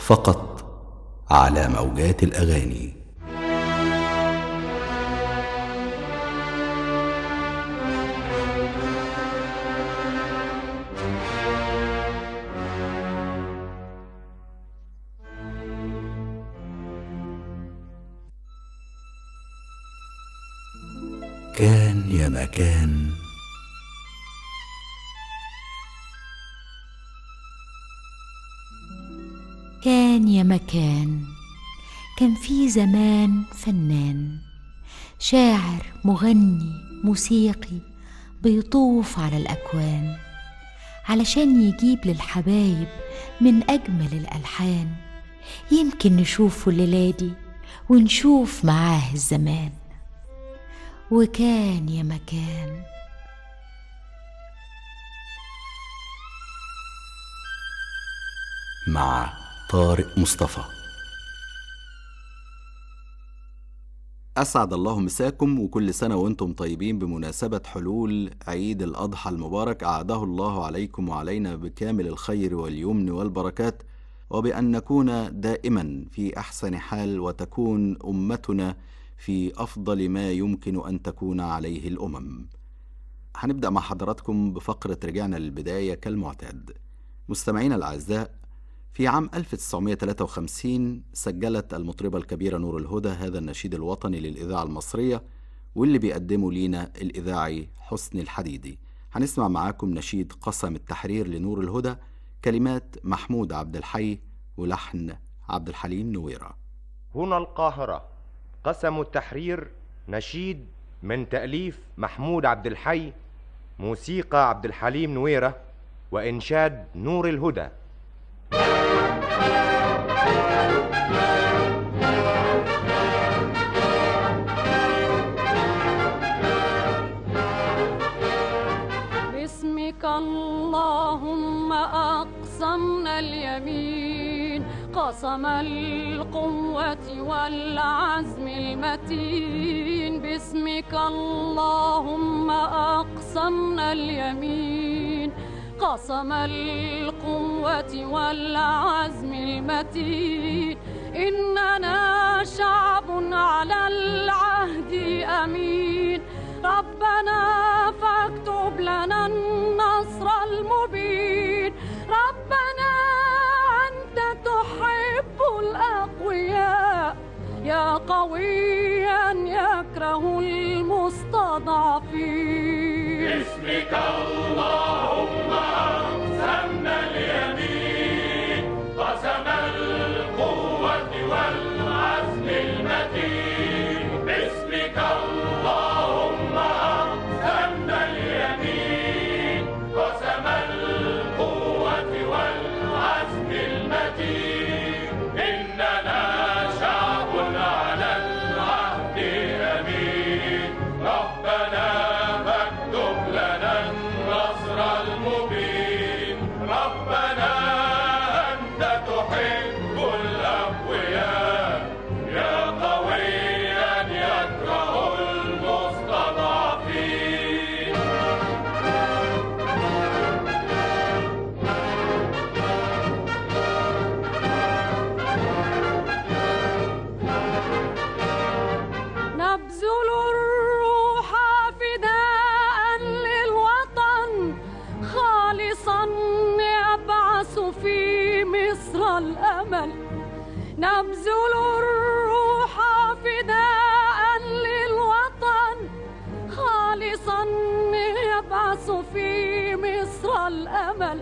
فقط على موجات الاغاني كان يا مكان كان يا مكان كان في زمان فنان شاعر مغني موسيقي بيطوف على الأكوان علشان يجيب للحبايب من أجمل الألحان يمكن نشوفه الليلة دي ونشوف معاه الزمان وكان يا مكان مع طارق مصطفى أسعد الله مساكم وكل سنة وأنتم طيبين بمناسبة حلول عيد الأضحى المبارك أعاده الله عليكم وعلينا بكامل الخير واليمن والبركات وبأن نكون دائما في أحسن حال وتكون أمتنا في أفضل ما يمكن أن تكون عليه الأمم. هنبدأ مع حضراتكم بفقرة رجعنا للبداية كالمعتاد. مستمعينا الأعزاء في عام 1953 سجلت المطربة الكبيرة نور الهدى هذا النشيد الوطني للإذاعة المصرية واللي بيقدمه لينا الإذاعي حسن الحديدي هنسمع معاكم نشيد قسم التحرير لنور الهدى كلمات محمود عبد الحي ولحن عبد الحليم نويرة هنا القاهرة قسم التحرير نشيد من تأليف محمود عبد الحي موسيقى عبد الحليم نويرة وإنشاد نور الهدى باسمك اللهم أقسمنا اليمين قسم القوة والعزم المتين باسمك اللهم أقسمنا اليمين قسم القوة والعزم المتين إننا شعب على العهد أمين ربنا فاكتب لنا النصر المبين ربنا أنت تحب الأقوياء يا قويا يكره المستضعفين باسمك اللهم أقسمنا اليمين قسم القوة والعزم المتين باسمك اللهم أقسمنا اليمين قسم القوة والعزم المتين إننا شعب على العهد أمين ربنا فاكتب لنا النصر المبين ربنا أنت تحب الأقوياء يا قويا يكره المستضعفين نبذل الروح فداء للوطن خالصا يبعث في مصر الأمل نبذل الروح فداء للوطن خالصا يبعث في مصر الأمل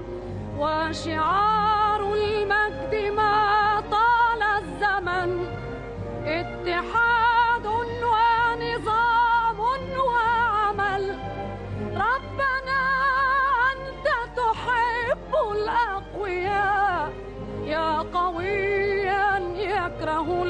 وشعار المجد ما طال الزمن اتحاد ونظام وعمل ربنا أنت تحب الأقوياء يا قويا يكره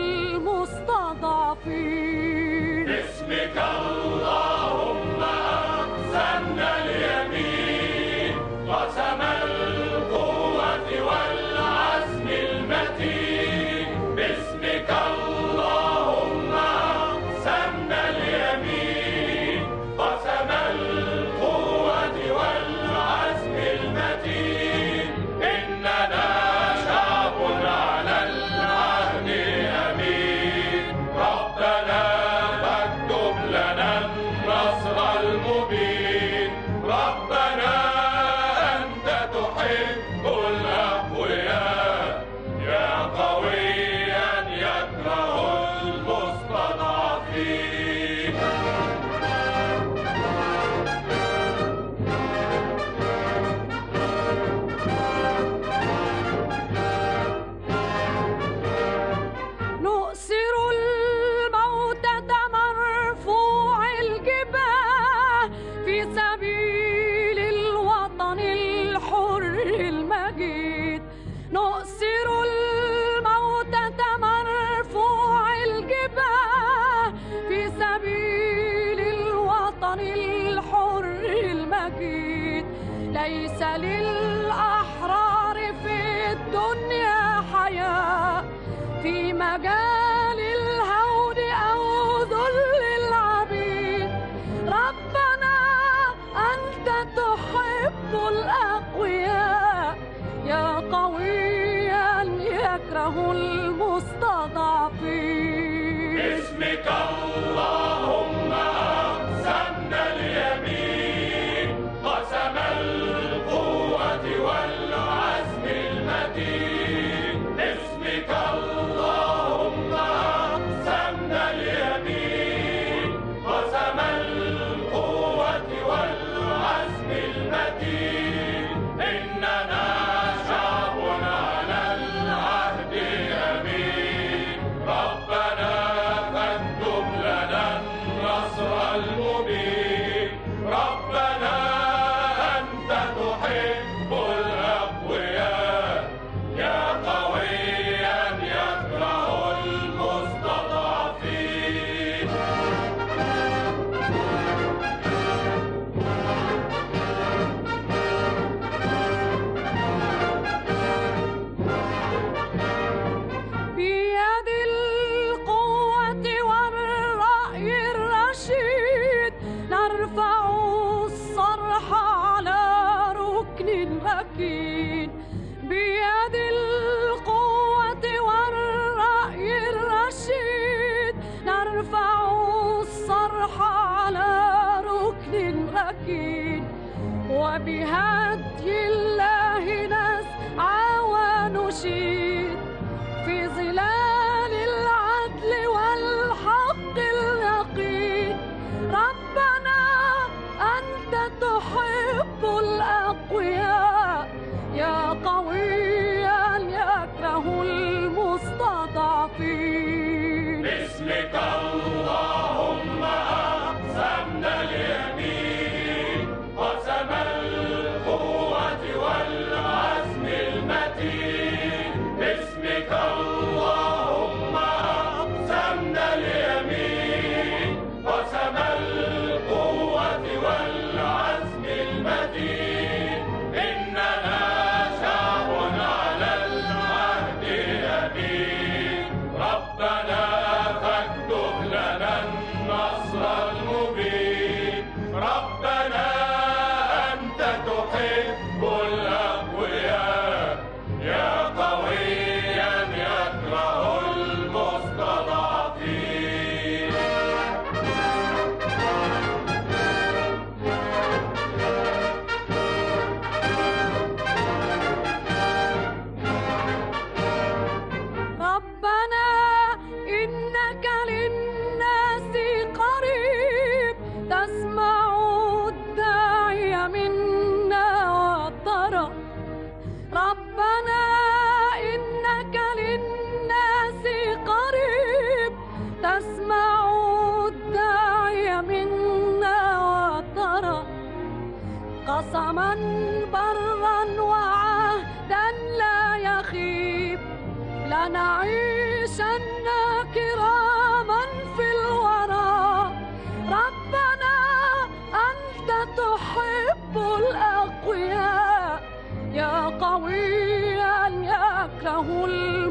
المستضعفين باسمك اللهم أقسمنا اليمين قسم القوة والعزم المتين باسمك اللهم أقسمنا اليمين قسم القوة والعزم المتين إننا شعب ليس للأحرار في الدنيا حياة في مجال الهون أو ذل العبيد ربنا أنت تحب الأقوياء يا قويا يكره المستضعفين باسمك اللهم أقسمنا اليمين قسم القوة والعزم المتين باسمك اللهم أقسمنا اليمين قسم القوة والعزم المتين إننا شعب على العهد أمين ربنا فاكتب لنا النصر المبين ربنا أنت تحب الأقوياء يا قويا يكره المستضعفين بيد القوة والرأي الرشيد نرفع الصرح على ركن أكيد بيد القوة والرأي الرشيد نرفع الصرح على ركن أكيد وبهدي الله نسعى ونشيد في ظلال العدل والحق اليقين ربنا أنت تحب الأقوياء يا قويا يكره المستضعفين باسمك اللهم أقسمنا اليمين قسم القوة والعزم المتين باسمك اللهم أقسمنا اليمين قسم القوة والعزم المتين إننا شعب على العهد أمين ربنا فاكتب لنا النصر المبين ربنا أنت تحب الأقوياء يا قويا يكره المستضعفين ربنا إنك للناس قريب تسمع الداعي منا وترى ربنا إنك للناس قريب تسمع الداعي منا وترى قسما برا وعهدا لا يخيب لنعيشن كراما في الورى ربنا أنت تحب الأقوياء يا قويا يكره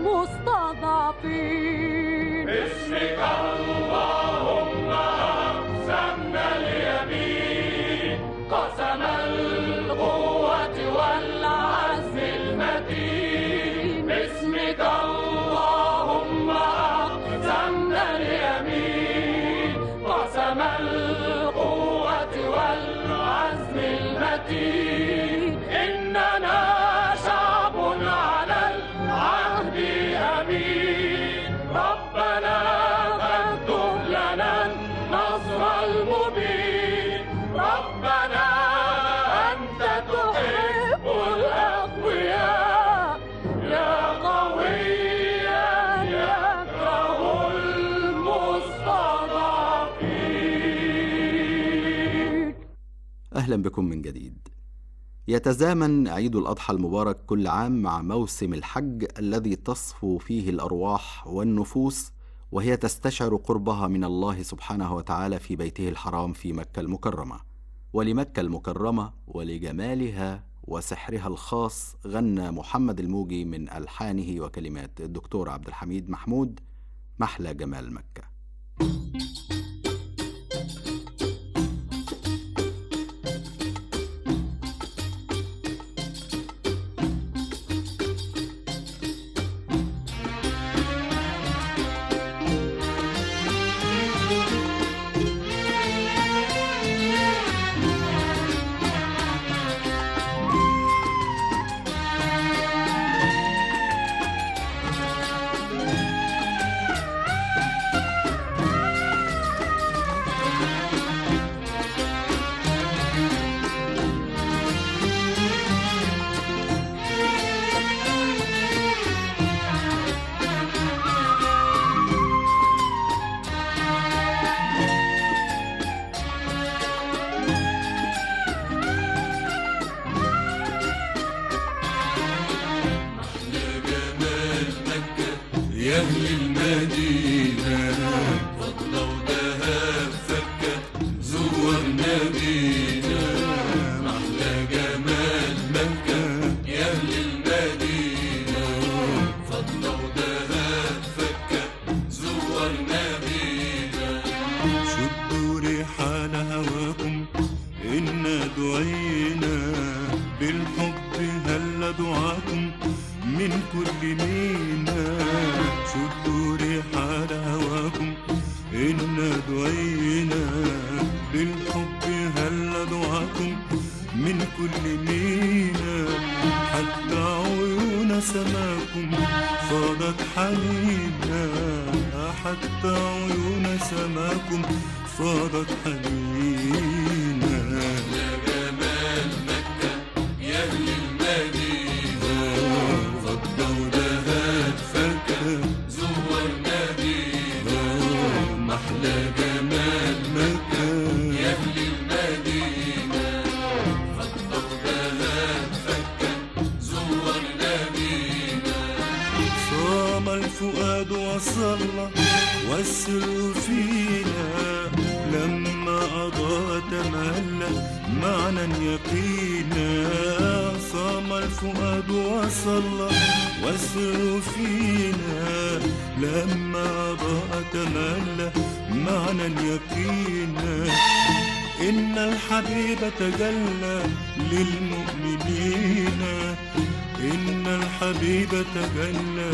المستضعفين باسمك اللهم أقسمنا اليمين قسم القوة والعزم المتين باسمك اللهم أقسمنا اليمين قسم القوة والعزم المتين إننا شعب على العهد أمين ربنا فاكتب لنا النصر المبين ربنا أنت تحب الأقوياء يا قويا يكره المستضعفين أهلا بكم من جديد يتزامن عيد الأضحى المبارك كل عام مع موسم الحج الذي تصفو فيه الأرواح والنفوس وهي تستشعر قربها من الله سبحانه وتعالى في بيته الحرام في مكة المكرمة ولمكة المكرمة ولجمالها وسحرها الخاص غنى محمد الموجي من ألحانه وكلمات الدكتور عبد الحميد محمود محلى جمال مكة يا أهل المدينة فضة ودهب فكة زورنا بينا محلى جمال مكة يا أهل المدينة فضة ودهب فكة زورنا بينا شدوا رحال هواكم إنا دعينا بالحب هل دعاكم من كل مينا شدوا رحال هواكم إنا دعينا بالحب هل دعاكم من كل مينا حتى عيون سماكم فاضت حنينا حتى عيون سماكم فاضت حنينا يا جمال مكة يا أهل المدينة فضة ودهب فكة زورنا بينا محلى جمال مكة يا أهل المدينة فضة ودهب فكة زورنا بينا صام الفؤاد وصلى والسر فينا لما أضاء تملى معنى يقينا صام الفؤاد وصلى والسر فينا لما أضاء تملى معنى يقينا إن الحبيب تجلى للمؤمنين إن الحبيب تجلى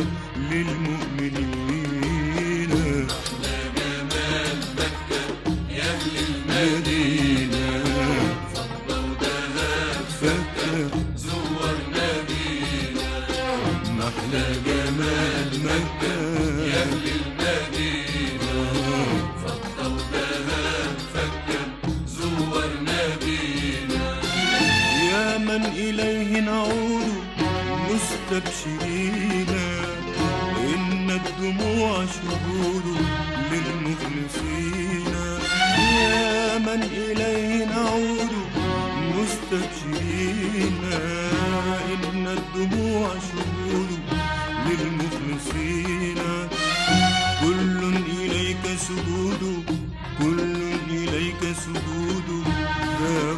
للمؤمنين يا جمال مكة يا أهل مدينة فضة ودهب فكة زورنا بينا محلى جمال مكة يا أهل المدينة فضة ودهب فكة زورنا بينا يا من إليه نعود مستبشرين إن الدموع شهود للمخلصين يا من إليه نعود مستبشرين إن الدموع شهود للمخلصين كل إليك سجود كل إليك سجود ذاب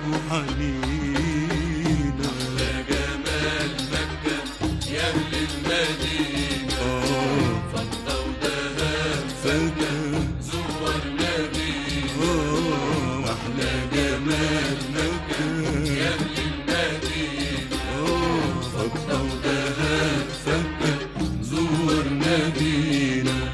حنينا يا جمال مكة يا أهل المدينة آه فضة ودهب فجأة زورنا بينا آه أحلى جمال مكة يا أهل المدينة آه فضة ودهب فجأة زورنا بينا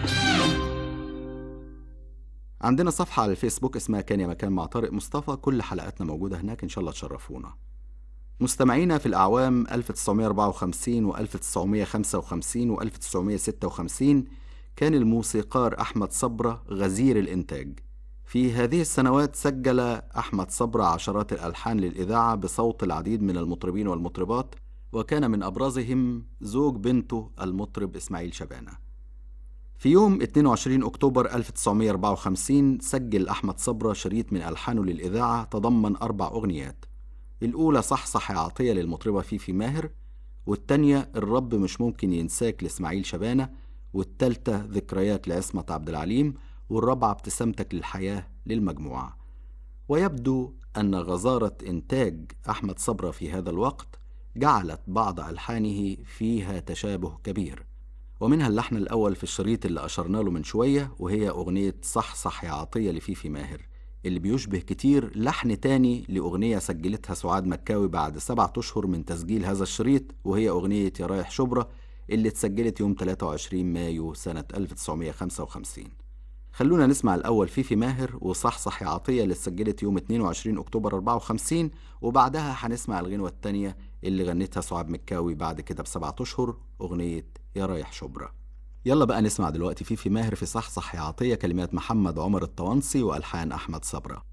عندنا صفحة على الفيسبوك اسمها كان يا مكان مع طارق مصطفى كل حلقاتنا موجودة هناك إن شاء الله تشرفونا مستمعينا في الأعوام 1954 و 1955 و 1956 كان الموسيقار أحمد صبرة غزير الإنتاج في هذه السنوات سجل أحمد صبرة عشرات الألحان للإذاعة بصوت العديد من المطربين والمطربات وكان من أبرزهم زوج بنته المطرب إسماعيل شبانة في يوم 22 أكتوبر 1954 سجل أحمد صبرة شريط من ألحانه للإذاعة تضمن أربع أغنيات الأولى صحصح يا عطية للمطربة فيفي ماهر والتانية الرب مش ممكن ينساك لإسماعيل شبانة والتالتة ذكريات لعصمت عبد العليم والرابعة ابتسامتك للحياة للمجموعة ويبدو أن غزارة إنتاج أحمد صبرة في هذا الوقت جعلت بعض ألحانه فيها تشابه كبير ومنها اللحن الأول في الشريط اللي أشرنا له من شوية وهي أغنية صح صح يا عطية لفيفي ماهر اللي بيشبه كتير لحن تاني لأغنية سجلتها سعاد مكاوي بعد سبعة أشهر من تسجيل هذا الشريط وهي أغنية يا رايح شبرا اللي اتسجلت يوم 23 مايو سنة 1955 خلونا نسمع الأول فيفي ماهر وصحصح يا عطية اللي اتسجلت يوم 22 أكتوبر 54 وبعدها هنسمع الغنوة التانية اللي غنتها سعاد مكاوي بعد كده بسبعة أشهر أغنية يا رايح شبرا يلا بقى نسمع دلوقتي فيفي ماهر في صحصح يا عطية كلمات محمد عمر الطوانسي وألحان أحمد صبرا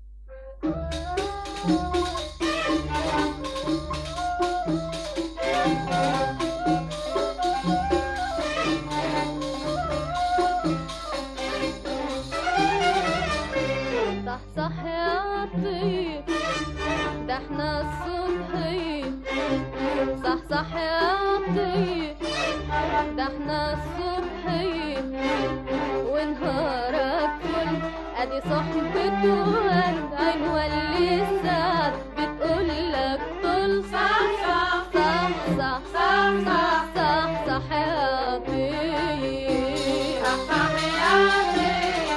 صح صح يا عطية ده احنا الصبحية صح صح يا عطية ده احنا الصبحية ونهارك فل ادي صحبة ورد عنوان للسعد بتقولك طل صح صح صح صح صح صح صح صح يا عطية صح صح يا عطية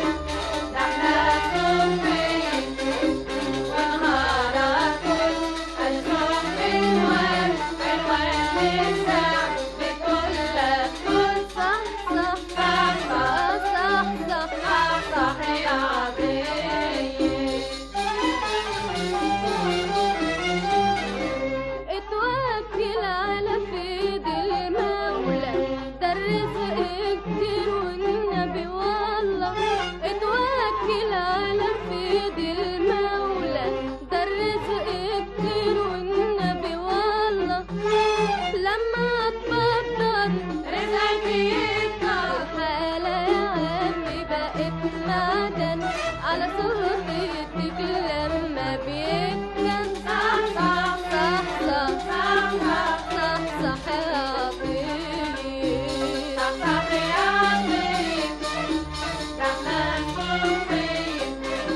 اتوكل على فيد المولى ده الرزق كتير والنبي والله اتوكل على فيد المولى ده الرزق كتير والنبي والله لما تبطل رزقك يكتر الحالة يا عمي بقت معدن على صوتك لما بيتكن صح صح صح صح صح صح صح يا عطية صح صح يا عطية رحمن صوفي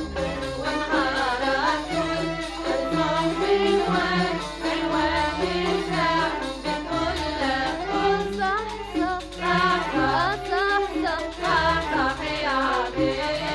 ونهارك كل صوفي وين الواد يسع بتقول لك كل صح صح صح صح صح صح صح يا عطية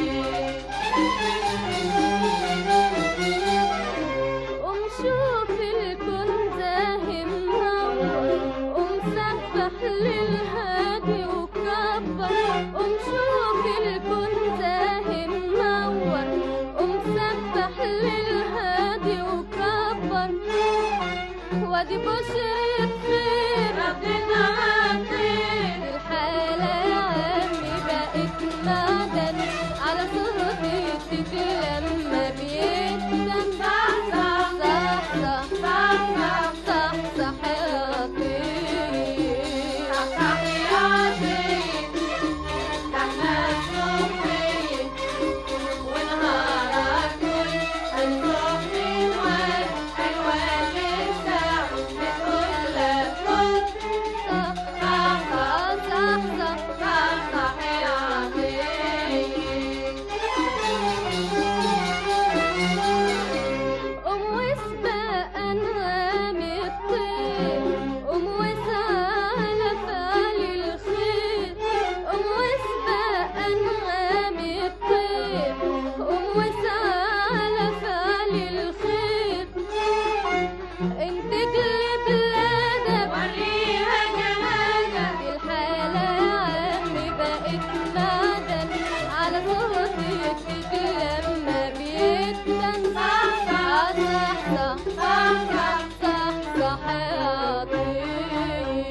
قوم شوف الكون زاهي منور قوم سبح للهادي وكبر قوم شوف الكون زاهي منور قوم سبح للهادي وكبر وادي بشرة خير ربنا عطير الحالة يا عمي بقت معدن على صوتك لما بيتدن صح صح صح صح صح صح صح يا عطير صح صح يا عطير رحمن صوفي ونهارك كل الصبح وين الوان لسه بتقول لك كل صح صح صح صح صح صح يا عطية قوم واسبق أنغام الطير قوم واسعى على فعل الخير قوم واسبق أنغام الطير قوم واسعى على فعل الخير انتج لبلادك وريها جمالك الحالة يا عمي بقت معدن على صوتك لما بيتدن صح صح صح صح صح صح صح يا عطية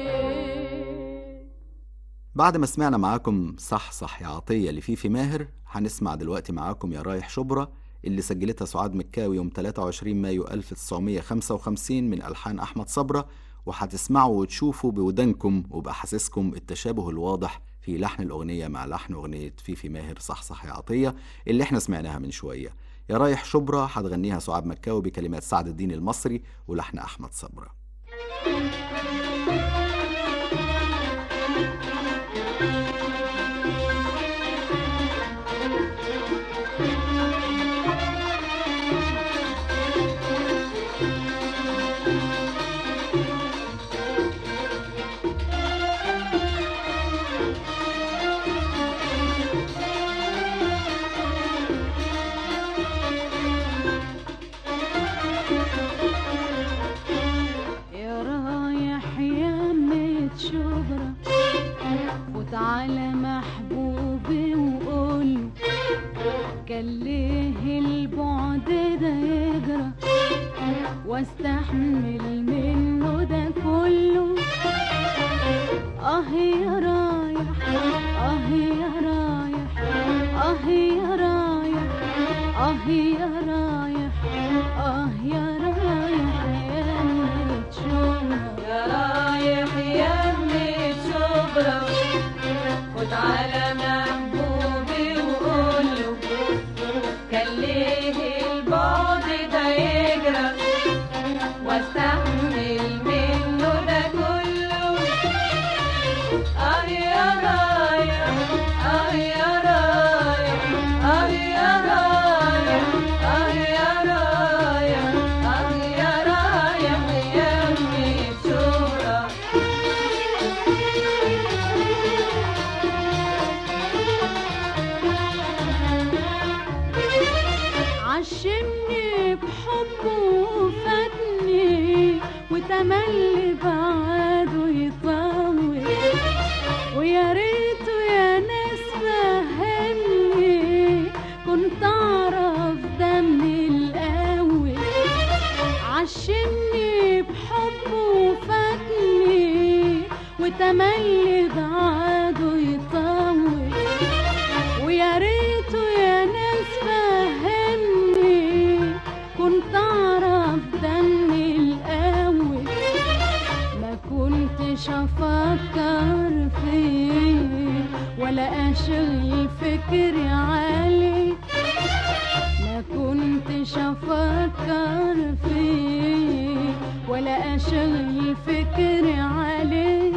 بعد ما سمعنا معاكم صح صح يا عطية لفيفي ماهر هنسمع دلوقتي معاكم يا رايح شبرا اللي سجلتها سعاد مكاوي يوم 23 مايو 1955 من ألحان أحمد صبرا وهتسمعوا وتشوفوا بودانكم وبأحاسيسكم التشابه الواضح في لحن الأغنية مع لحن أغنية فيفي ماهر صح صح يا عطية اللي احنا سمعناها من شوية يا رايح شبرا هتغنيها سعاد مكاوي بكلمات سعد الدين المصري ولحن أحمد صبرا صح فوت على محبوبي وقول كان ليه البعد ده يجرى واستحمل منه ده كله اه يا رايح اه يا رايح اه يا رايح اه يا رايح اه يا رايح يا ميت شوقك يا رايح يا ابني شبرا خد على محبوبي وقوله كان ليه البعد ده يجرى واستحمل منه ده كله اه يا رايح اه يا رايح اه يا رايح اه يا رايح اه يا رايح يا ابني شبرا عشمني بحبه وفاتني وتملي بعده يطول ويا ريته يا ناس فهمني كنت اعرف ده من الاول عشمني بحبه وفاتني وتملي بعده يطول ويا ريته يا ناس فهمني كنت اعرف ده من الاول ما كنتش افكر فيه ولا اشغل فكري عليه ما كنتش افكر فيه ولا اشغل فكري عليه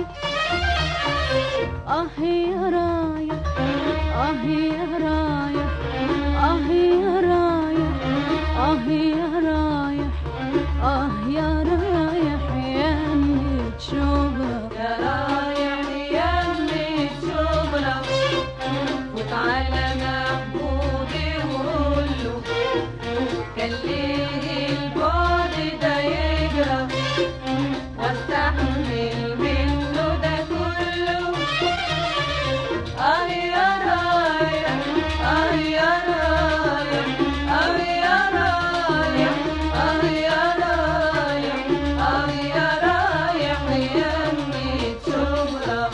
اه يا رايح اه يا رايح اه يا رايح اه يا رايح اه يا رايح يا ميت شوقك يا رايح يا ابني شبرا وتعالى محبوبي وقوله كان ليه البعد ده يجرى واستحمل منه ده كله اه يا رايح اه يا رايح اه يا رايح اه يا رايح اه يا رايح يا ابني شبرا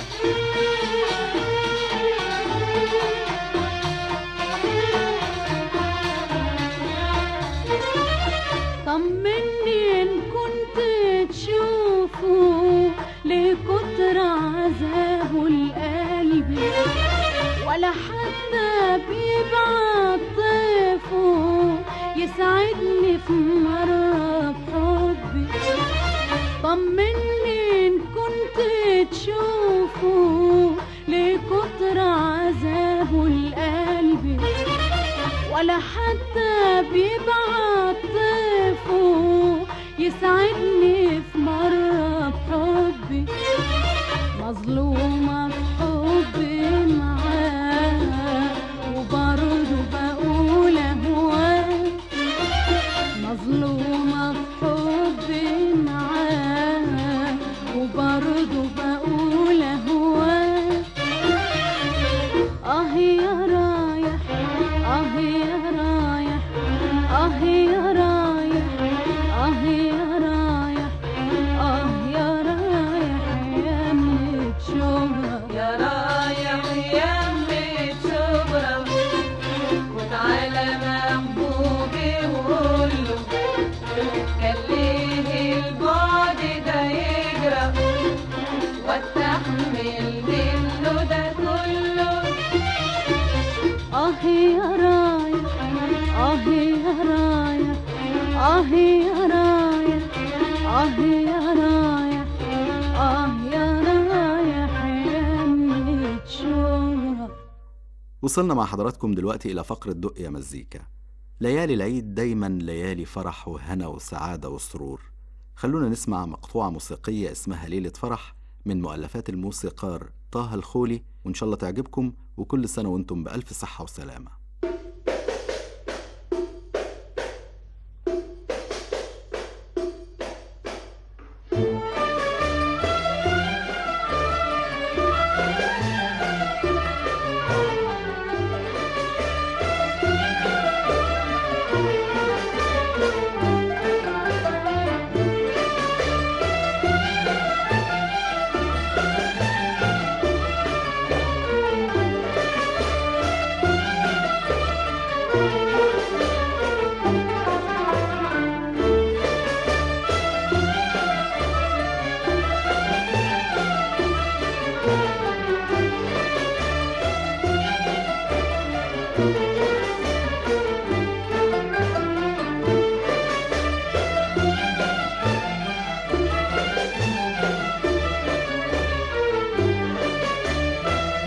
طمني ان كنت تشوفه لكتر عذابه لقلبي ولا حتى بيبعت طيفه يسعدني في مرة بحبي طمني ان كنت تشوفه لكتر عذابه لقلبي ولا حتى بيبعت طيفه يسعدني في مرة بحبي مظلومة في حبي معاه وبرضه بقول أهواه مظلومة في حبي معاه وبرضه بقول أهواه آه يا رايح آه يا رايح آه يا رايح آه يا رايح آه يا رايح يا ميت شوقك يا رايح يا ابني شبرا وتعالى محبوبي وقوله كان ليه البعد ده يجرى واستحمل منه ده كله آه يا رايح آه يا رايح آه يا رايح آه يا رايح آه يا رايح يا ميت شوقك وصلنا مع حضراتكم دلوقتي إلى فقرة دق يا مزيكا ليالي العيد دايما ليالي فرح وهنا وسعادة وسرور خلونا نسمع مقطوعة موسيقية اسمها ليلة فرح من مؤلفات الموسيقار طه الخولي وإن شاء الله تعجبكم وكل سنة وانتم بألف صحة وسلامة يا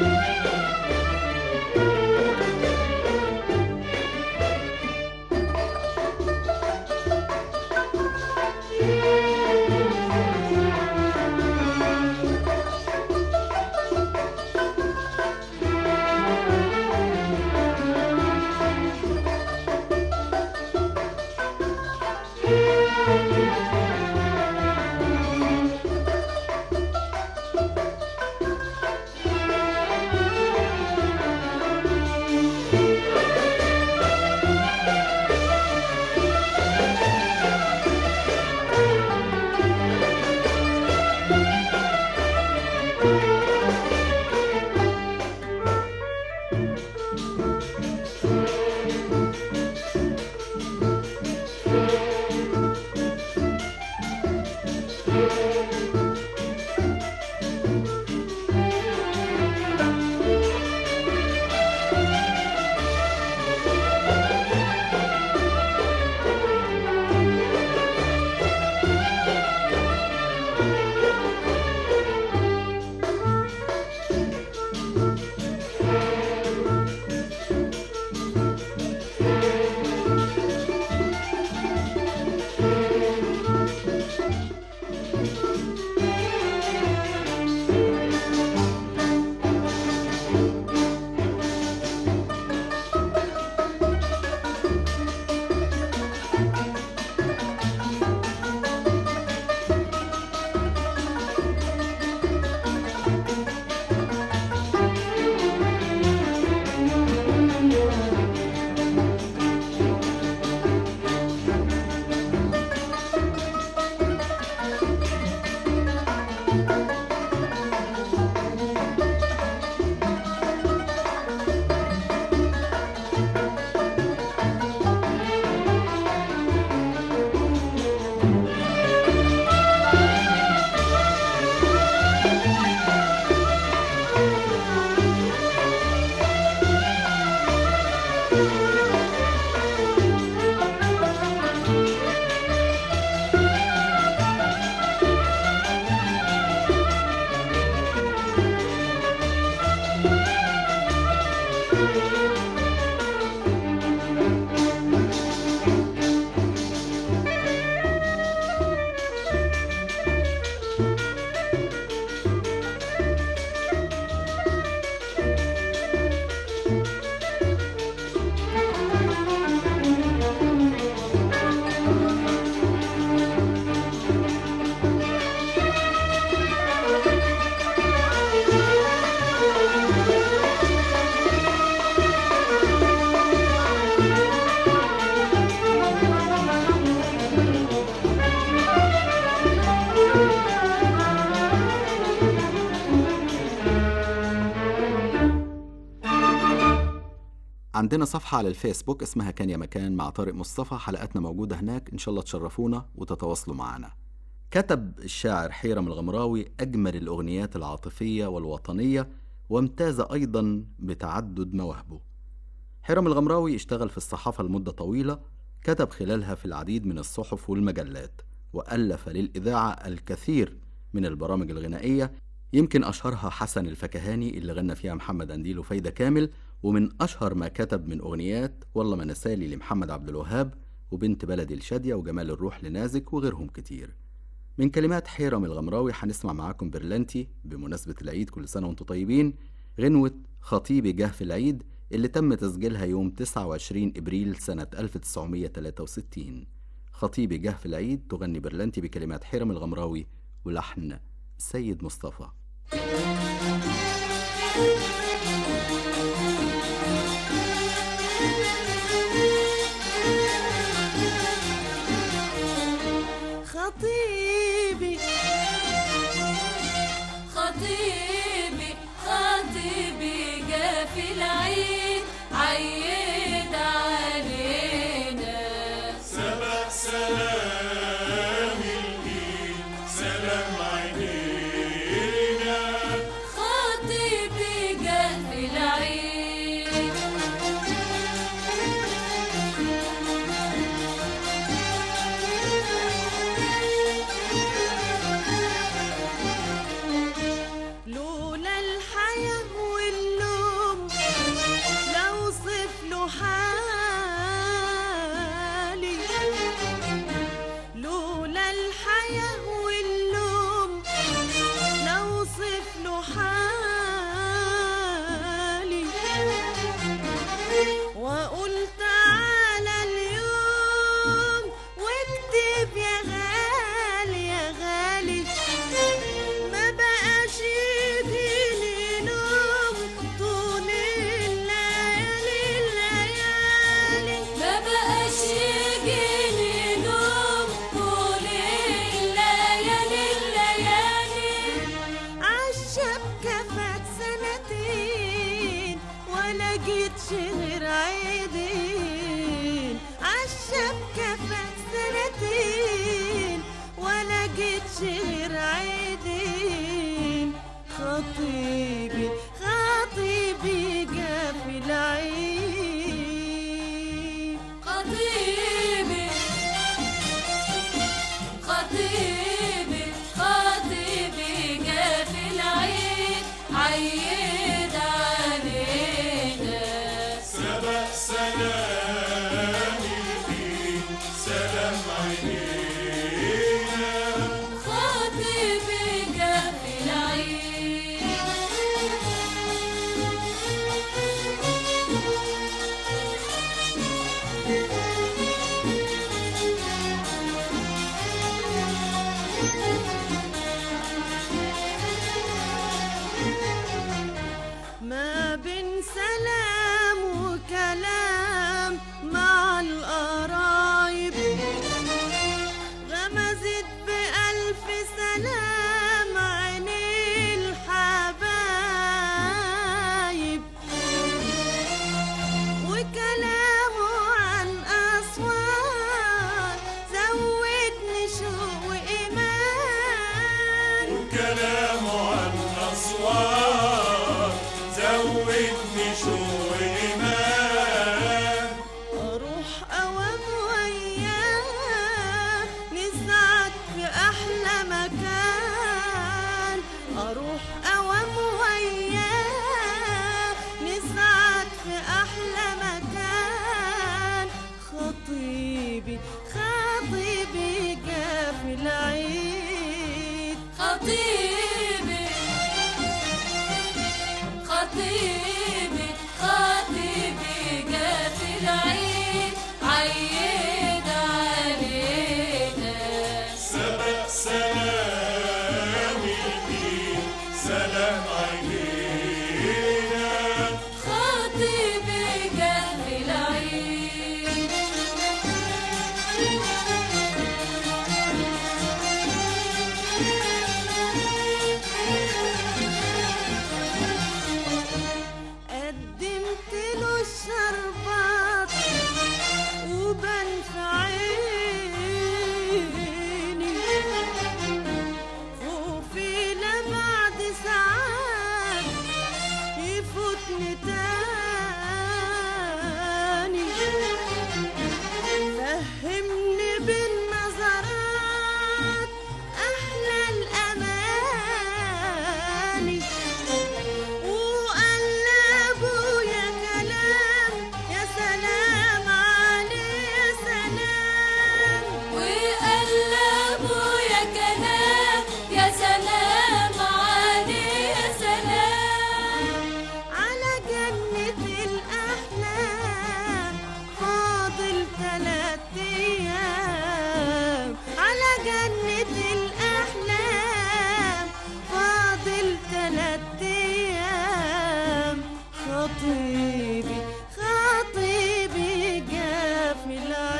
عندنا صفحة على الفيسبوك اسمها كان يا مكان مع طارق مصطفى حلقاتنا موجودة هناك إن شاء الله تشرفونا وتتواصلوا معنا كتب الشاعر حيرم الغمراوي أجمل الأغنيات العاطفية والوطنية وامتاز أيضا بتعدد مواهبه حيرم الغمراوي اشتغل في الصحافة لمدة طويلة كتب خلالها في العديد من الصحف والمجلات وألف للإذاعة الكثير من البرامج الغنائية يمكن أشهرها حسن الفكهاني اللي غنى فيها محمد أنديل وفايدة كامل ومن أشهر ما كتب من أغنيات والله ما نسالي لمحمد عبد الوهاب وبنت بلدي الشادية وجمال الروح لنازك وغيرهم كتير من كلمات حيرم الغمراوي هنسمع معاكم برلانتي بمناسبة العيد كل سنة وانتم طيبين غنوة خطيبي جه في العيد اللي تم تسجيلها يوم 29 إبريل سنة 1963 خطيبي جه في العيد تغني برلانتي بكلمات حيرم الغمراوي ولحن سيد مصطفى خطيبي خطيبي خطيبي جا في العيد عيد علينا سبق سلام الإيد سلام عينينا لقيتش غير عيدين عالشبكة فات سنتين ولا لقيتش غير عيدين خطيبي خطيبي جا في العيد خطيبي خطيبي خطيبي جا في العيد عيد علينا سبق سلامي فيك سلام عينينا خطيبي جا في العيد ما بين سلام وكلام مع القرايب غمزت بألف سلام عيني الحبايب وكلامه عن أسوار زودني شوق وإيمان كلامه عن أسوار زودني شوق إيمان أروح أوام وياه نسعد في أحلى مكان أروح أوام وياه نسعد في أحلى مكان خطيبي خطيبي جا في العيد خطيبي خطيبي خطيبي جا في العيد عيد علينا سبق سلامي فيك سلام عينينا خطيبي جا في العيد قدمت له الشربات وبان في عيني خوفي لبعد ساعات يفوتني تاني فهمني بالنظرات أحلى الأماني وقال لأبويا كلام يا سلام عليه يا سلام وقال لأبويا كلام يا سلام عليه يا سلام على جنة الأحلام فاضل تلات أيام على جنة الأحلام فاضل تلات أيام خطيبي خطيبي جا في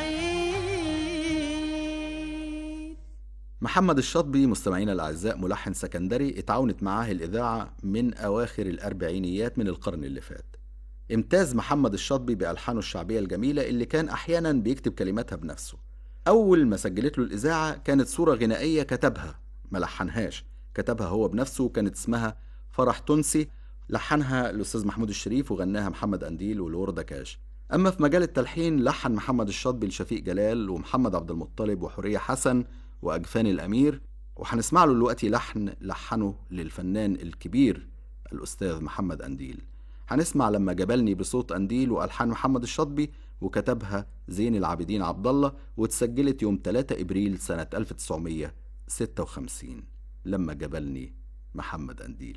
العيد محمد الشاطبي مستمعينا الأعزاء ملحن سكندري اتعاونت معاه الإذاعة من أواخر الأربعينيات من القرن اللي فات امتاز محمد الشاطبي بألحانه الشعبية الجميلة اللي كان أحيانا بيكتب كلماتها بنفسه أول ما سجلت له الإذاعة كانت صورة غنائية كتبها ما لحنهاش كتبها هو بنفسه وكانت اسمها فرح تونسي لحنها الأستاذ محمود الشريف وغناها محمد أنديل ولوردا كاش أما في مجال التلحين لحن محمد الشاطبي لشفيق جلال ومحمد عبد المطلب وحورية حسن وأجفان الأمير وهنسمع له دلوقتي لحن لحنه للفنان الكبير الأستاذ محمد أنديل هنسمع لما جبلني بصوت أنديل وألحان محمد الشاطبي وكتبها زين العابدين عبد الله واتسجلت يوم 3 إبريل سنة 1956 لما جبلني محمد أنديل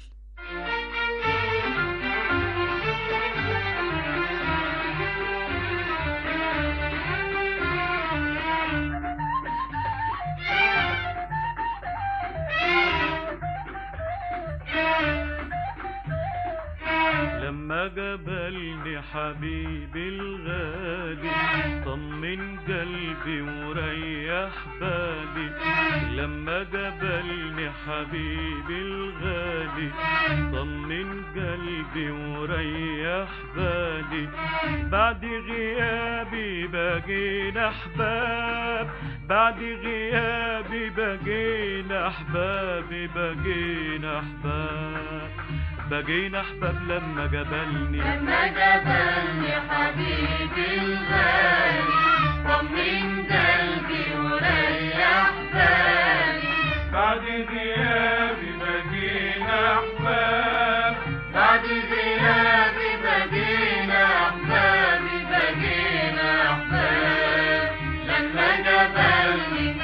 لما جبلني حبيبي الغالي طمن قلبي وريح بالي لما جبلني حبيبي الغالي طمن قلبي وريح بالي بعد غيابي بقينا احباب بعد غيابي بقينا احبابي بقينا احباب بقينا احباب لما جبلني لما جبلني حبيبي الغالي طمن قلبي وريح بالي بعد غيابي بقينا احباب بعد غيابي بقينا أحبابي بقينا أحباب لما جبلني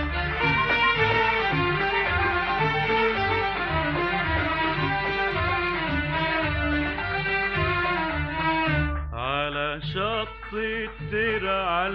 على شط الترع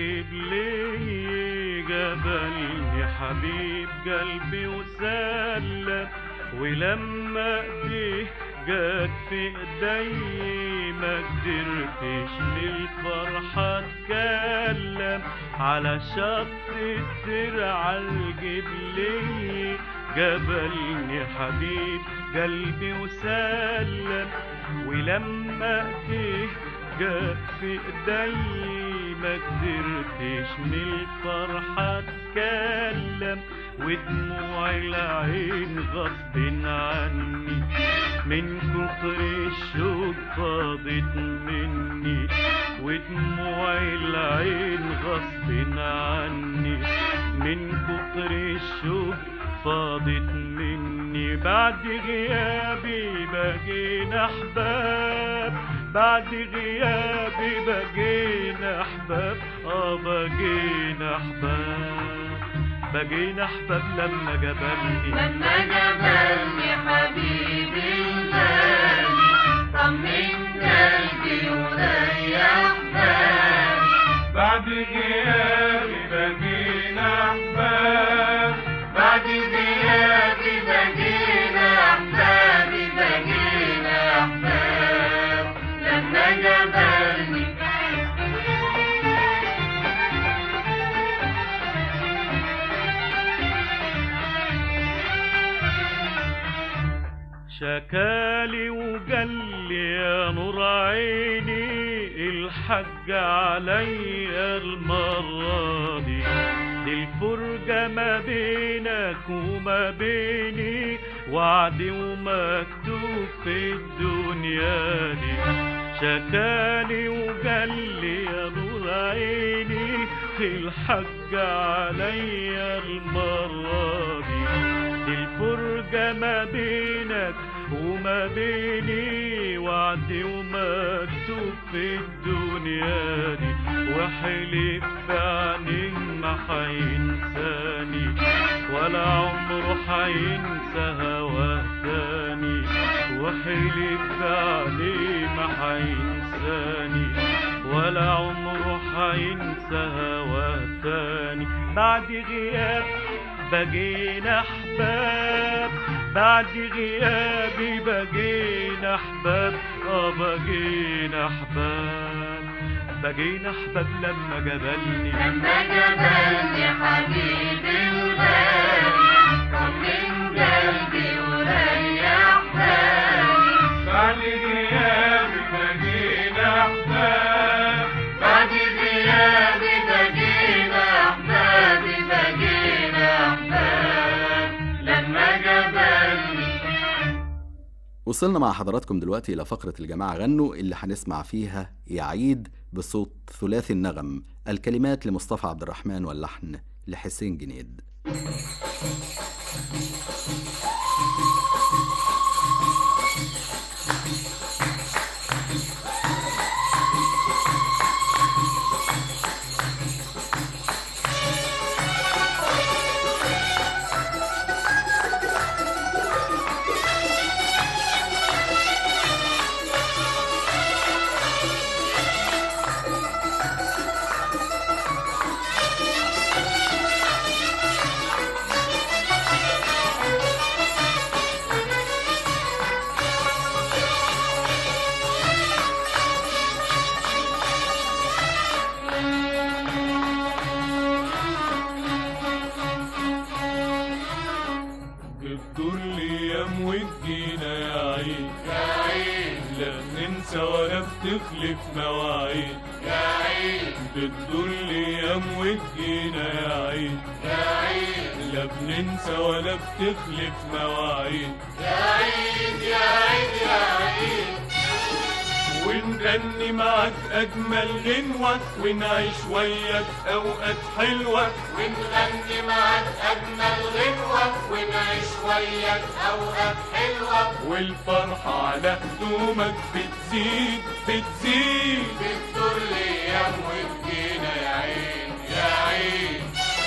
الجبلي جبلني حبيب قلبي وسلم ولما ايديه جت في ايدي ما قدرتش للفرحة اتكلم على شط الترع الجبلي جبلني حبيب قلبي وسلم ولما ايديه جت في ايدي ما قدرتش من الفرحة اتكلم ودموع العين غصب عني من كتر الشوق فاضت مني ودموع العين غصب عني من كتر الشوق فاضت مني بعد غيابي بقينا احباب بعد غيابي بقينا احباب اه بقينا احباب بقينا احباب لما جبلني لما جبلني حبيبي الغالي طمن قلبي وريح بالي بعد غيابي بقينا احباب بعد غيابي بقينا أحبابي بقينا أحباب لما جبلني شكالي وقال لي يا نور عيني الحق عليا المرة دي دي الفرجة ما بينك وما بيني وعد ومكتوب في الدنيا دي شكالي وقال لي يا نور عيني الحق عليا المرة دي دي الفرجة ما بينك وما بيني وعد ومكتوب في الدنيا دي وحلف بعينيه ما حينساني ولا عمره حينسى هواه تاني وحلف عليه ما حينساني ولا عمره حينسى هواه تاني بعد غياب بقينا احباب بعد غيابي بقينا احباب اه بقينا احباب بقينا احباب لما جبلني لما جبلني حبيبي الغالي طمن قلبي وريح بالي بعد غيابي بقينا احباب بعد غيابي بقينا أحبابي بقينا أحباب لما جبلني وصلنا مع حضراتكم دلوقتي إلى فقرة الجماعة غنوا اللي هنسمع فيها يعيد بصوت ثلاثي النغم الكلمات لمصطفى عبد الرحمن واللحن لحسين جنيد لما بتنسى ولا بتخلف مواعيد يا عيد بتدور الايام وتجينا يا عيد يا عيد لا بننسى ولا بتخلف مواعيد يا عيد يا عيد يا عيد ونغني معك اجمل غنوة ونعيش وياك اوقات حلوة ونغني معاك أجمل غنوة ونعيش وياك أوقات حلوة والفرحة على هدومك بتزيد بتزيد بتدور الأيام وتجينا يا عين يا عين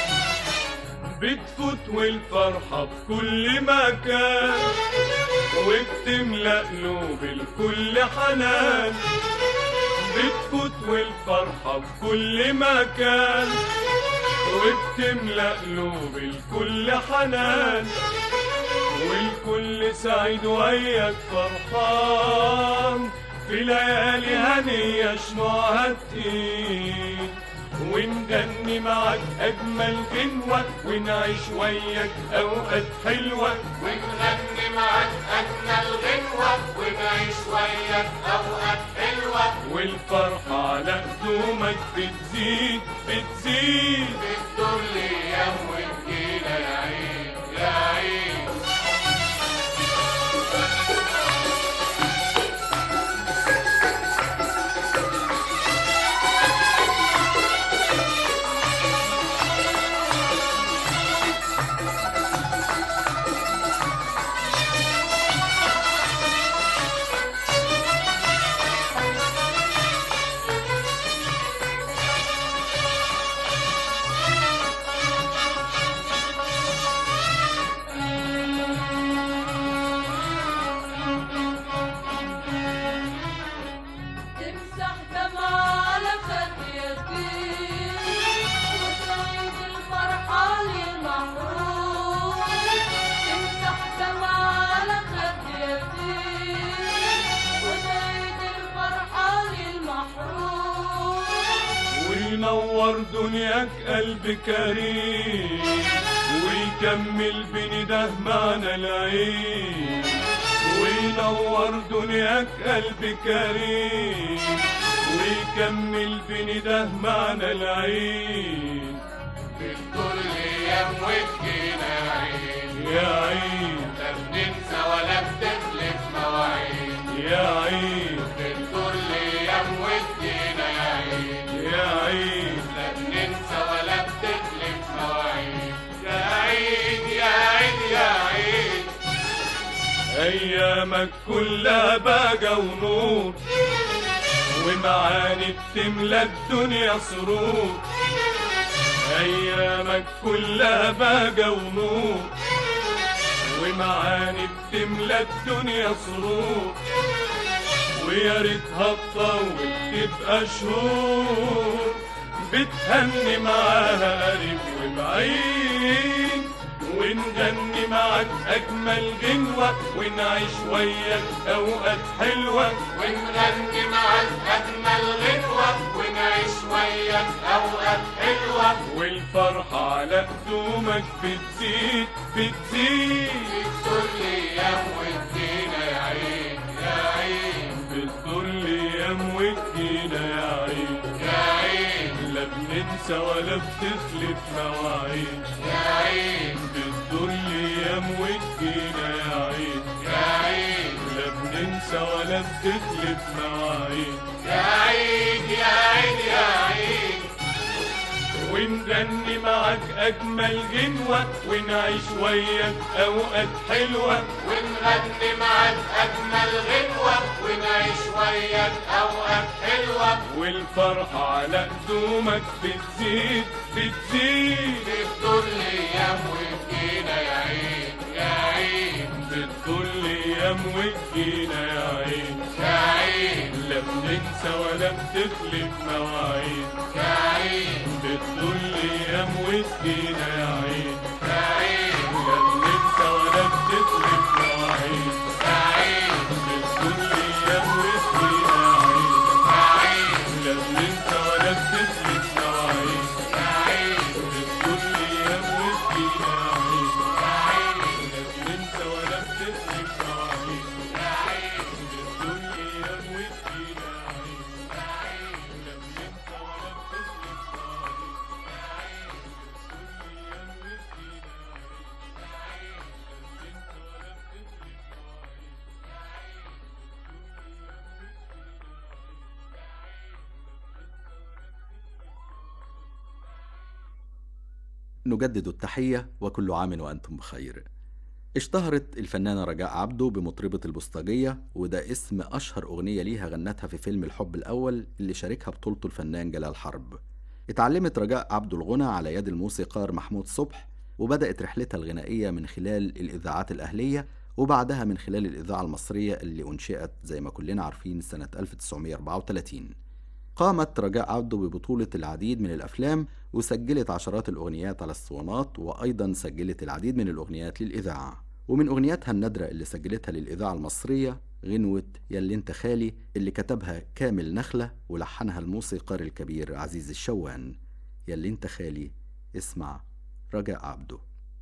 بتفوت والفرحة في كل مكان وبتملأ قلوب الكل حنان بتفوت والفرحة في كل مكان وبتملأ قلوب الكل حنان والكل سعيد وياك فرحان في ليالي هنية شموعها تقيل ونغني معاك أجمل غنوة ونعيش وياك أوقات حلوة ونغني معاك أجمل غنوة ونعيش وياك أوقات حلوة والفرحة على هدومك بتزيد بتزيد بتدور الأيام وتجينا يا عين يا عين تمسح دمعة على خد يتيم وتعيد الفرحة للمحروم تمسح دمعة على خد يتيم وتعيد الفرحة للمحروم وينور دنياك قلب كريم ويكمل بنده معنى العين وينور دنياك قلب كريم ويكمل بنده معنى العين بتدور الأيام وتجينا يا عين يا عين لا بننسى ولا بتخلف مواعيد يا عين بتدور الأيام وتجينا يا عين يا عين لا بننسى ولا بتخلف مواعيد يا عيد يا عيد يا عيد ايامك كلها بهجة ونور ومعاني بتملى الدنيا سرور ايامك كلها بهجة ونور ومعاني بتملى الدنيا سرور ويا ريتها تطول تبقى شهور بتهني معاها قريب وبعيد ونغني معاك أجمل غنوة ونعيش وياك أوقات حلوة ونغني معاك أجمل غنوة ونعيش وياك أوقات حلوة والفرحة على هدومك بتزيد بتزيد بتدور الأيام وتجينا يا عين يا عين بتدور الأيام وتجينا يا عين يا عين لا بننسى ولا بتخلف مواعيد يا عين بتدور الأيام وتجينا يا عين يا عين لا بننسى ولا بتخلف مواعيد يا عيد يا عيد يا عيد ونغني معاك أجمل غنوة ونعيش وياك أوقات حلوة ونغني معاك أجمل غنوة ونعيش وياك أوقات حلوة والفرحة على هدومك بتزيد بتزيد بتدور الأيام وتجينا يا عين يا عين بتدور الأيام وتجينا يا عين يا عين لا بننسى ولا بتخلف مواعيد يا عين بتدور الأيام وتجينا يا عين يا عين لا بننسى ولا بتخلف مواعيد يا عين بتدور الأيام وتجينا يا عين يا عين لا بننسى ولا بتخلف مواعيد يا عين بتدور الأيام وتجينا يا عين يا عين لا بننسى ولا بتخلف مواعيد يا عين بتدور الأيام وتجينا نجدد التحية وكل عام وأنتم بخير اشتهرت الفنانة رجاء عبده بمطربة البوسطجية وده اسم أشهر أغنية ليها غنتها في فيلم الحب الأول اللي شاركها بطولته الفنان جلال حرب اتعلمت رجاء عبده الغنى على يد الموسيقار محمود صبح وبدأت رحلتها الغنائية من خلال الإذاعات الأهلية وبعدها من خلال الإذاعة المصرية اللي أنشئت زي ما كلنا عارفين سنة 1934 قامت رجاء عبده ببطولة العديد من الأفلام وسجلت عشرات الأغنيات على الاسطوانات وأيضا سجلت العديد من الأغنيات للإذاعة ومن أغنياتها النادرة اللي سجلتها للإذاعة المصرية غنوة ياللي انت خالي اللي كتبها كامل نخلة ولحنها الموسيقار الكبير عزيز الشوان ياللي انت خالي اسمع رجاء عبده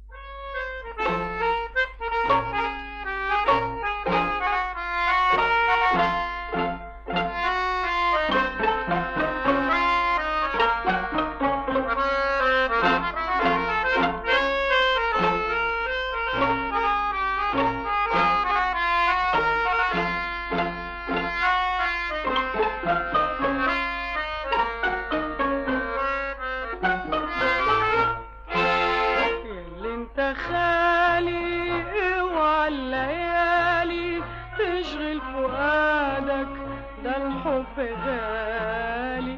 اللي انت خالي اوعى الليالي تشغل فؤادك ده الحب غالي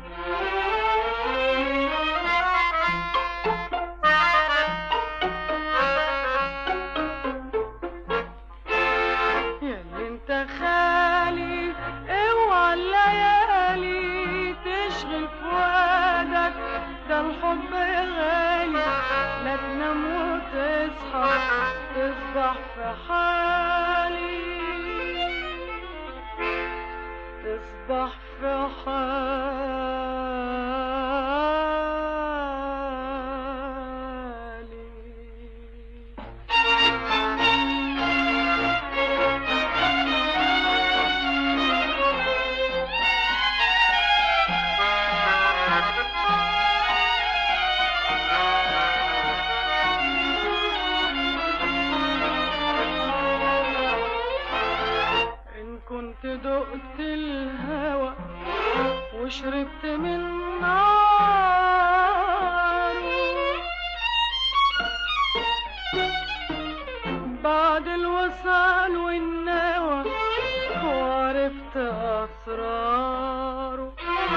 ياللي انت خالي اوعى الليالي تشغل فؤادك ده الحب غالي لا تنام وتصحى تصبح في حالي تصبح في حالي إن كنت دقت الهوى وشربت من نار بعد الوصال والنوى وعرفت أسراره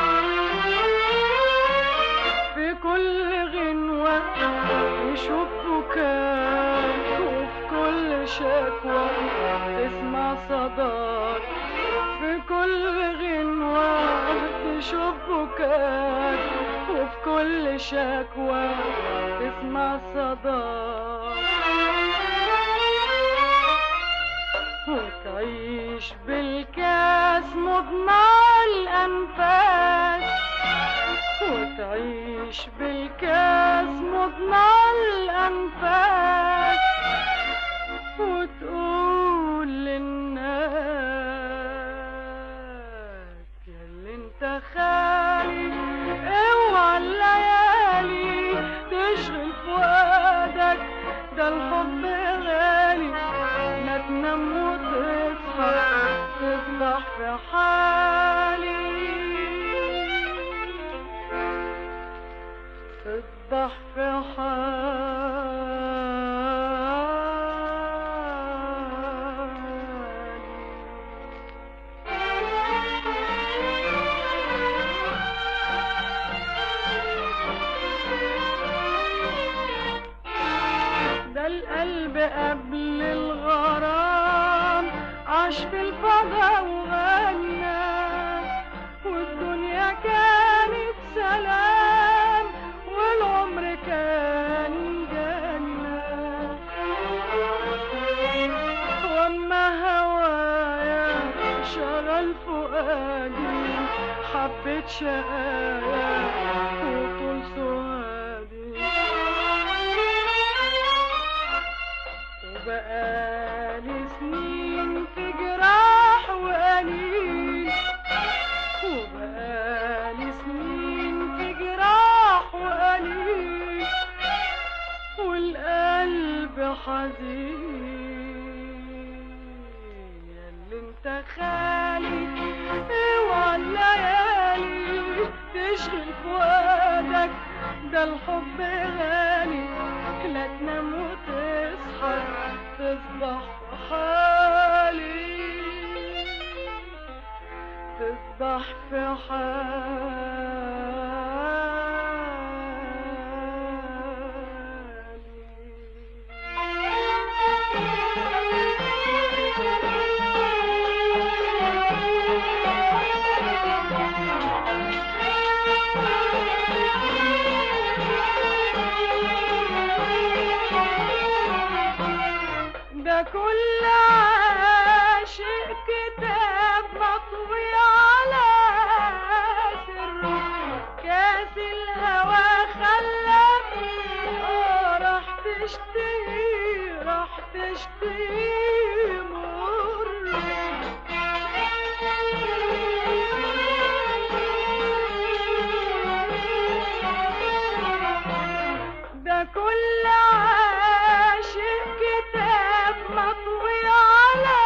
في كل غنوة يشوف بكاك وفي كل شكوى تسمع صداك في كل غنوة تشوف بكاك وفي كل شكوى تسمع صداك وتعيش بالكاس مضمع الأنفاس وتعيش بالكاس مضمع الأنفاس وتقول للناس ياللي انت خالي اوعى الليالي تشغل فؤادك ده الحب غالي ما تنام وتصحى تصبح في حالي تصبح في ده القلب قبل الغرام عاش في الفضا وغنى والدنيا كانت سلام والعمر كان جنة واما هوايا شغل فؤادي حبيت شقايا وطول سوادي وبقالي سنين في جراح وقليل ده الحب غالي لا تنام وتصحى تصبح في حالي تصبح في ده كل عاشق كتاب مطوي على سره كاس الهوى خلاني آه راح تشتهي راح تشتهي مر ده كل عاشق كتاب مطوي على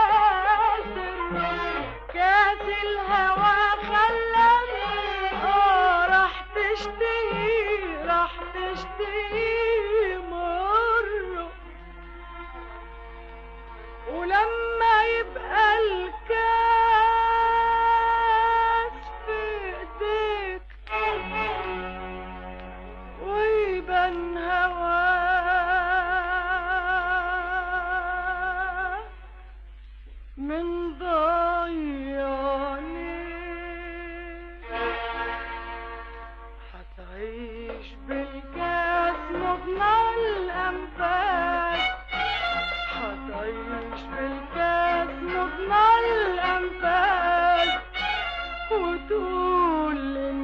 سره كاس الهوى خلاني اه راح تشتهي راح تشتهي مره ولما يبقى الكاس في ايديك ويبان هواه من ضيعني حتعيش بالكاس مضمى الأنفاس حتعيش بالكاس مضمى الأنفاس وتقول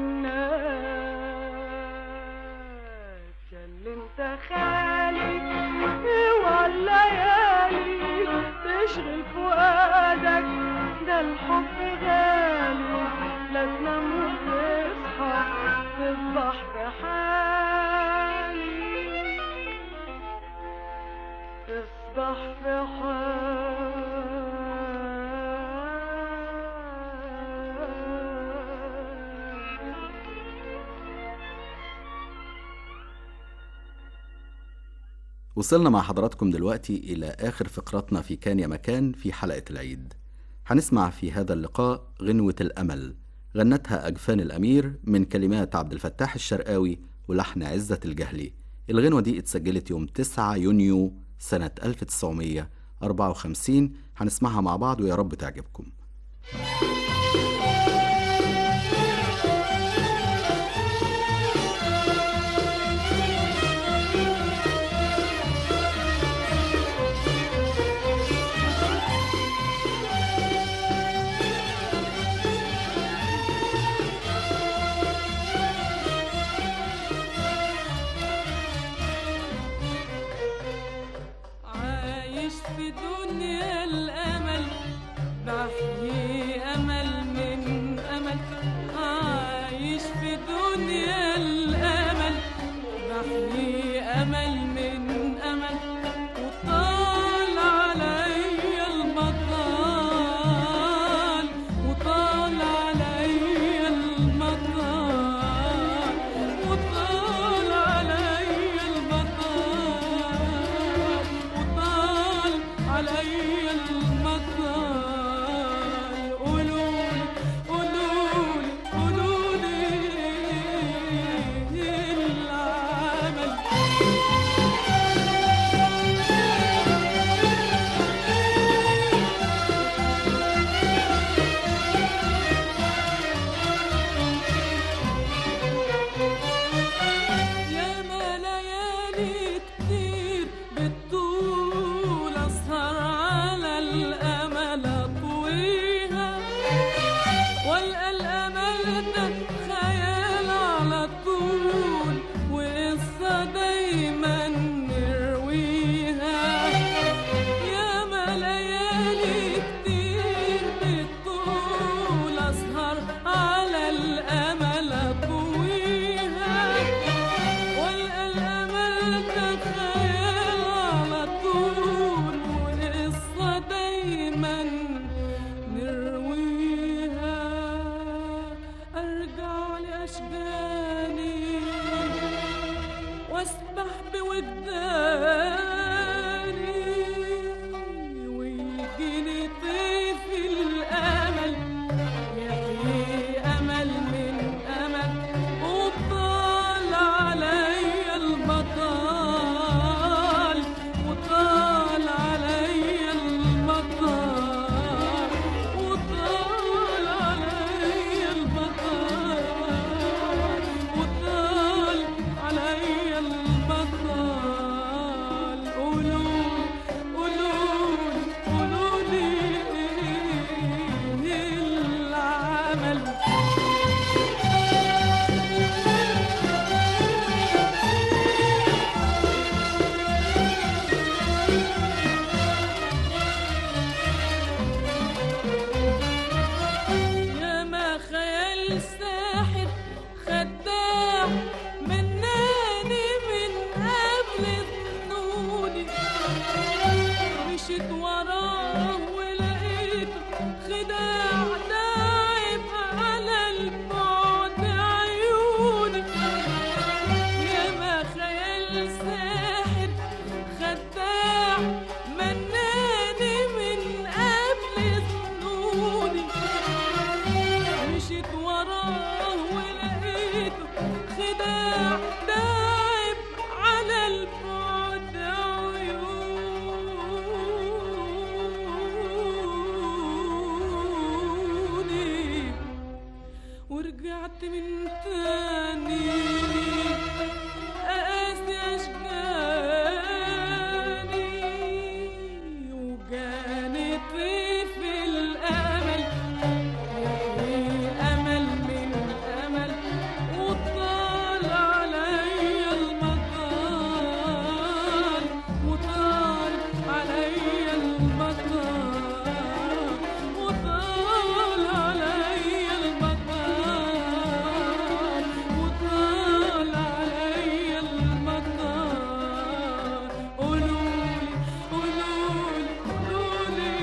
للناس يا اللي انت خالي اوعى الليالي تشغل فؤادك ده الحب غالي لا تنام وتصحى تصبح بحالي تصبح في حالي وصلنا مع حضراتكم دلوقتي إلى آخر فقراتنا في كان يا مكان في حلقة العيد هنسمع في هذا اللقاء غنوة الأمل غنتها أجفان الأمير من كلمات عبد الفتاح الشرقاوي ولحن عزة الجهلي الغنوة دي اتسجلت يوم 9 يونيو سنة 1954 هنسمعها مع بعض ويا رب تعجبكم عايش في دنيا الأمل بحيي أمل من أمل عايش في دنيا الأمل بحيي أمل من أمل وطال عليا المطال وطال عليا المطال وطال عليا المطال وطال عليا المطال قولولي قولولي قولولي العمل يا ما ليالي كتير بالطول اسهر على الامل اطويها والقى الامل ده خيال على طول وقصه دايما نرويها يا ما ليالي كتير بالطول اسهر على الامل اطويها والقى الامل تخيل على طول وقصه دايما نرويها ارجع رجعت من تاني أقاسي أشجاني وجاني طيف الأمل أمل من أمل وطال عليا المطار وطال عليا المطار وطال عليا المطار وطال عليا المطار قولولي قولولي قولولي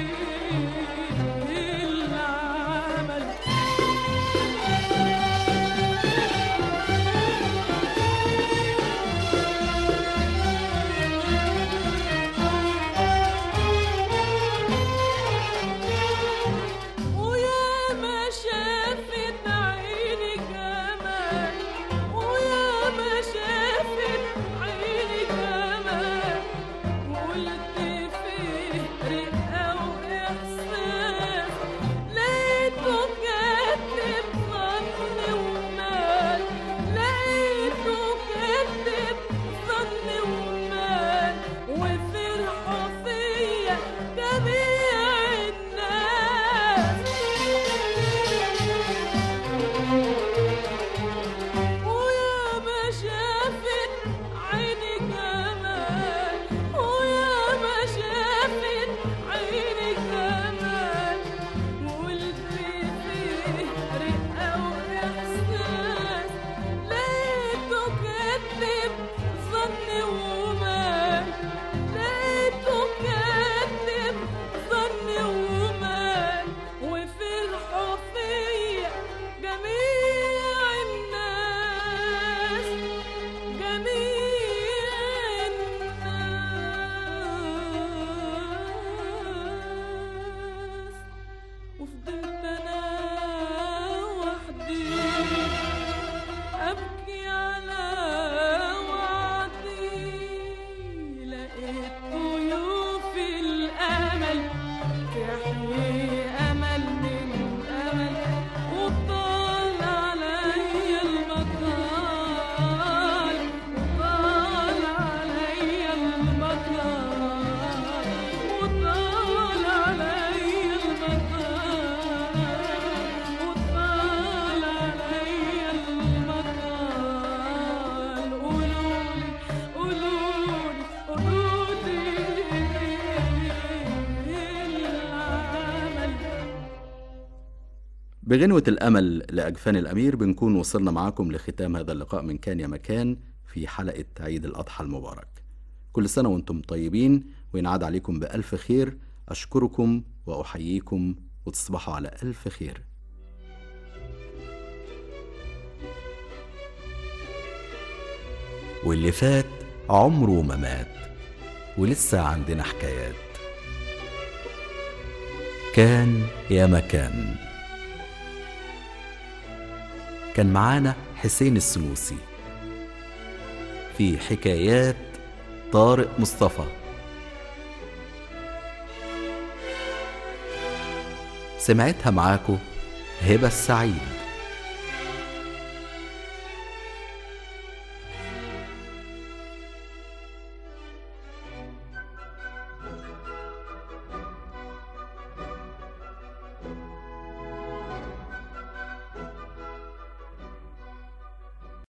إيه العمل ويا ما شافت عيني جمال ويا ما شافت عيني جمال وقلت فيه رقة وإحساس لقيته كاتب ظن ومال لقيته كاتب ظن ومال وفرحوا فيا جميع الناس ويا ما شافت عيني جمال ويا ما شافت عيني جمال وقلت فيه رقة وإحساس لقيته كاتب ظن ومال لقيته كاتب ظن ومال وفرحوا فيا جميع الناس جميع الناس وفضلت انا وحدي ابكي على وعدي لقيت طيوف الامل تحيي امل من امل وطال عليا المطار وطال عليا المطار وطال عليا المطار وطال عليا المطار قولولي قولولي قولولي العمل بغنوة الأمل لأجفان الأمير بنكون وصلنا معاكم لختام هذا اللقاء من كان يا مكان في حلقة عيد الأضحى المبارك كل سنة وانتم طيبين وينعاد عليكم بألف خير أشكركم وأحييكم وتصبحوا على ألف خير واللي فات عمره ما مات ولسه عندنا حكايات كان يا مكان كان معانا حسين السنوسي في حكايات طارق مصطفى سمعتها معاكو هبة السعيد